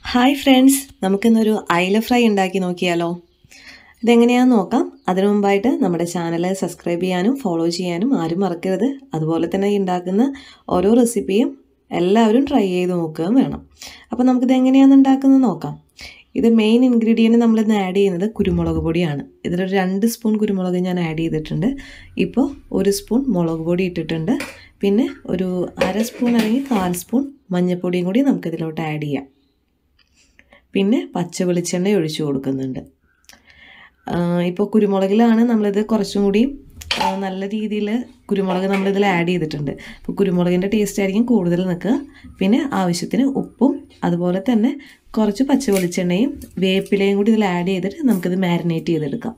hi friends നമുക്കിന്നൊരു അയില fry ഉണ്ടാക്കി നോക്കിയാലോ ഇതെങ്ങനെയാണെന്ന് നോക്കാം അതിനു മുമ്പായിട്ട് നമ്മുടെ ചാനൽ സബ്സ്ക്രൈബ് ചെയ്യാനും ഫോളോ ചെയ്യാനും ആരും മറക്കരുത് അതുപോലെ തന്നെ ഈ ഉണ്ടാക്കുന്ന ഓരോ റെസിപ്പിയും എല്ലാവരും ട്രൈ ചെയ്ത് നോക്കുകയും വേണം അപ്പോൾ നമുക്കിത് എങ്ങനെയാണ് ഉണ്ടാക്കുന്നത് നോക്കാം ഇത് മെയിൻ ഇൻഗ്രീഡിയൻറ്റ് നമ്മളിന്ന് ആഡ് ചെയ്യുന്നത് കുരുമുളക് പൊടിയാണ് ഇതിലൊരു രണ്ട് സ്പൂൺ കുരുമുളക് ഞാൻ ആഡ് ചെയ്തിട്ടുണ്ട് ഇപ്പോൾ ഒരു സ്പൂൺ മുളക് പൊടി ഇട്ടിട്ടുണ്ട് പിന്നെ ഒരു അര സ്പൂൺ അല്ലെങ്കിൽ കാൽ സ്പൂൺ മഞ്ഞൾപ്പൊടിയും കൂടി നമുക്കിതിലോട്ട് ആഡ് ചെയ്യാം പിന്നെ പച്ച വെളിച്ചെണ്ണ ഒഴിച്ചു കൊടുക്കുന്നുണ്ട് ഇപ്പോൾ കുരുമുളകിലാണ് നമ്മളിത് കുറച്ചും കൂടി നല്ല രീതിയിൽ കുരുമുളക് നമ്മളിതിൽ ആഡ് ചെയ്തിട്ടുണ്ട് അപ്പോൾ കുരുമുളകിൻ്റെ ടേസ്റ്റ് ആയിരിക്കും കൂടുതൽ നിൽക്കുക പിന്നെ ആവശ്യത്തിന് ഉപ്പും അതുപോലെ തന്നെ കുറച്ച് പച്ച വെളിച്ചെണ്ണയും വേപ്പിലയും കൂടി ഇതിൽ ആഡ് ചെയ്തിട്ട് നമുക്കിത് മാരിനേറ്റ് ചെയ്തെടുക്കാം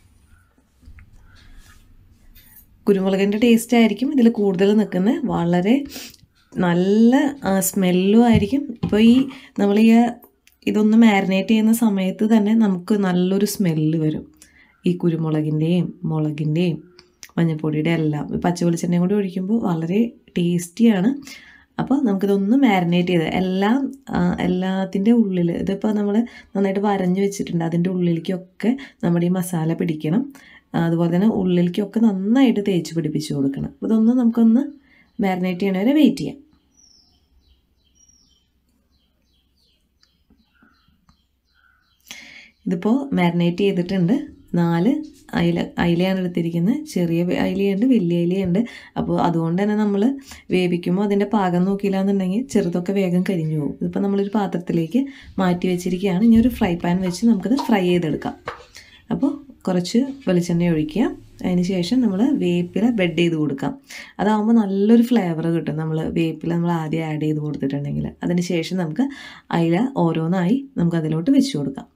കുരുമുളകിൻ്റെ ടേസ്റ്റ് ആയിരിക്കും ഇതിൽ കൂടുതൽ നിൽക്കുന്നത് വളരെ നല്ല സ്മെല്ലും ആയിരിക്കും ഇപ്പോൾ ഈ നമ്മൾ ഈ ഇതൊന്ന് മാരിനേറ്റ് ചെയ്യുന്ന സമയത്ത് തന്നെ നമുക്ക് നല്ലൊരു സ്മെല്ല് വരും ഈ കുരുമുളകിൻ്റെയും മുളകിൻ്റെയും മഞ്ഞൾപ്പൊടിയുടെ എല്ലാം പച്ച വെളിച്ചെണ്ണയും കൂടി ഒഴിക്കുമ്പോൾ വളരെ ടേസ്റ്റിയാണ് അപ്പോൾ നമുക്കിതൊന്ന് മാരിനേറ്റ് ചെയ്ത് എല്ലാം എല്ലാത്തിൻ്റെ ഉള്ളിൽ ഇതിപ്പോൾ നമ്മൾ നന്നായിട്ട് വരഞ്ഞു വെച്ചിട്ടുണ്ട് അതിൻ്റെ ഉള്ളിലേക്കൊക്കെ നമ്മുടെ ഈ മസാല പിടിക്കണം അതുപോലെ തന്നെ ഉള്ളിലേക്കൊക്കെ നന്നായിട്ട് തേച്ച് പിടിപ്പിച്ച് കൊടുക്കണം ഇതൊന്ന് നമുക്കൊന്ന് മാരിനേറ്റ് ചെയ്യണ വരെ വെയിറ്റ് ചെയ്യാം ഇതിപ്പോൾ മാരിനേറ്റ് ചെയ്തിട്ടുണ്ട് നാല് അയില അയിലയാണ് എടുത്തിരിക്കുന്നത് ചെറിയ അയിലയുണ്ട് വലിയ അയിലയുണ്ട് അപ്പോൾ അതുകൊണ്ട് തന്നെ നമ്മൾ വേവിക്കുമ്പോൾ അതിൻ്റെ പാകം നോക്കിയില്ല എന്നുണ്ടെങ്കിൽ ചെറുതൊക്കെ വേഗം കരിഞ്ഞു പോകും ഇതിപ്പോൾ നമ്മളൊരു പാത്രത്തിലേക്ക് മാറ്റി വെച്ചിരിക്കുകയാണ് ഇനി ഒരു ഫ്രൈ പാൻ വെച്ച് നമുക്കത് ഫ്രൈ ചെയ്തെടുക്കാം അപ്പോൾ കുറച്ച് വെളിച്ചെണ്ണ ഒഴിക്കുക അതിന് ശേഷം നമ്മൾ വേപ്പില ബെഡ് ചെയ്ത് കൊടുക്കാം അതാകുമ്പോൾ നല്ലൊരു ഫ്ലേവർ കിട്ടും നമ്മൾ വേപ്പില നമ്മൾ ആദ്യം ആഡ് ചെയ്ത് കൊടുത്തിട്ടുണ്ടെങ്കിൽ അതിന് ശേഷം നമുക്ക് അയില ഓരോന്നായി നമുക്ക് അതിലോട്ട് വെച്ച് കൊടുക്കാം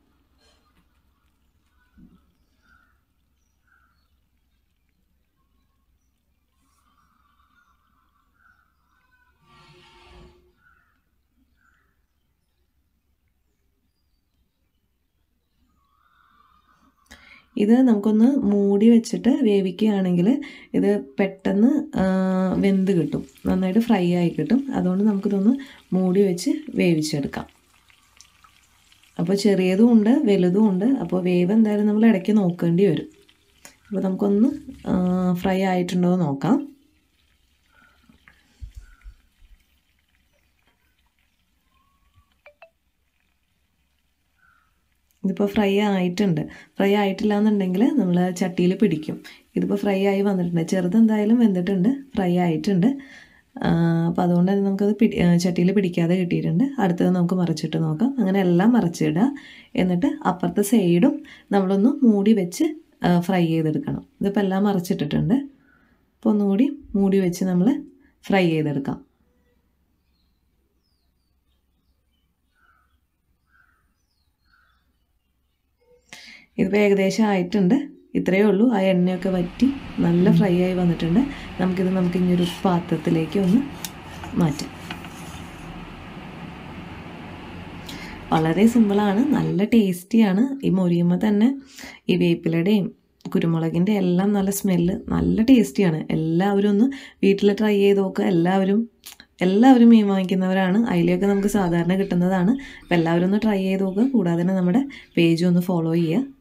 ഇത് നമുക്കൊന്ന് മൂടി വെച്ചിട്ട് വേവിക്കുകയാണെങ്കിൽ ഇത് പെട്ടെന്ന് വെന്ത് കിട്ടും നന്നായിട്ട് ഫ്രൈ ആയി കിട്ടും അതുകൊണ്ട് നമുക്കിതൊന്ന് മൂടി വെച്ച് വേവിച്ചെടുക്കാം അപ്പോൾ ചെറിയതും ഉണ്ട് വലുതും ഉണ്ട് അപ്പോൾ വേവ് എന്തായാലും നമ്മൾ ഇടയ്ക്ക് നോക്കേണ്ടി വരും അപ്പോൾ നമുക്കൊന്ന് ഫ്രൈ ആയിട്ടുണ്ടോ എന്ന് നോക്കാം ഇതിപ്പോൾ ഫ്രൈ ആയിട്ടുണ്ട് ഫ്രൈ ആയിട്ടില്ല എന്നുണ്ടെങ്കിൽ നമ്മൾ ചട്ടിയിൽ പിടിക്കും ഇതിപ്പോൾ ഫ്രൈ ആയി വന്നിട്ടുണ്ട് ചെറുതെന്തായാലും വെന്തിട്ടുണ്ട് ഫ്രൈ ആയിട്ടുണ്ട് അപ്പോൾ അതുകൊണ്ട് തന്നെ നമുക്കത് പിടി ചട്ടിയിൽ പിടിക്കാതെ കിട്ടിയിട്ടുണ്ട് അടുത്തത് നമുക്ക് മറിച്ചിട്ട് നോക്കാം അങ്ങനെ എല്ലാം മറിച്ചിടുക എന്നിട്ട് അപ്പുറത്തെ സൈഡും നമ്മളൊന്ന് മൂടി വെച്ച് ഫ്രൈ ചെയ്തെടുക്കണം ഇതിപ്പോൾ എല്ലാം മറിച്ചിട്ടിട്ടുണ്ട് അപ്പോൾ ഒന്നുകൂടി മൂടി വെച്ച് നമ്മൾ ഫ്രൈ ചെയ്തെടുക്കാം ഇതിപ്പോൾ ഏകദേശം ആയിട്ടുണ്ട് ഇത്രയേ ഉള്ളൂ ആ എണ്ണയൊക്കെ വറ്റി നല്ല ഫ്രൈ ആയി വന്നിട്ടുണ്ട് നമുക്കിത് നമുക്ക് ഇനിയൊരു പാത്രത്തിലേക്ക് ഒന്ന് മാറ്റാം വളരെ സിമ്പിളാണ് നല്ല ടേസ്റ്റിയാണ് ഈ മൊരിയുമ്പോൾ തന്നെ ഈ വേപ്പിലയുടെയും കുരുമുളകിൻ്റെ എല്ലാം നല്ല സ്മെല്ല് നല്ല ടേസ്റ്റിയാണ് എല്ലാവരും ഒന്ന് വീട്ടിൽ ട്രൈ ചെയ്ത് നോക്കുക എല്ലാവരും എല്ലാവരും മീൻ വാങ്ങിക്കുന്നവരാണ് അതിലേക്ക് നമുക്ക് സാധാരണ കിട്ടുന്നതാണ് അപ്പോൾ എല്ലാവരും ഒന്ന് ട്രൈ ചെയ്ത് നോക്കുക കൂടാതെ തന്നെ നമ്മുടെ പേജ് ഒന്ന് ഫോളോ ചെയ്യുക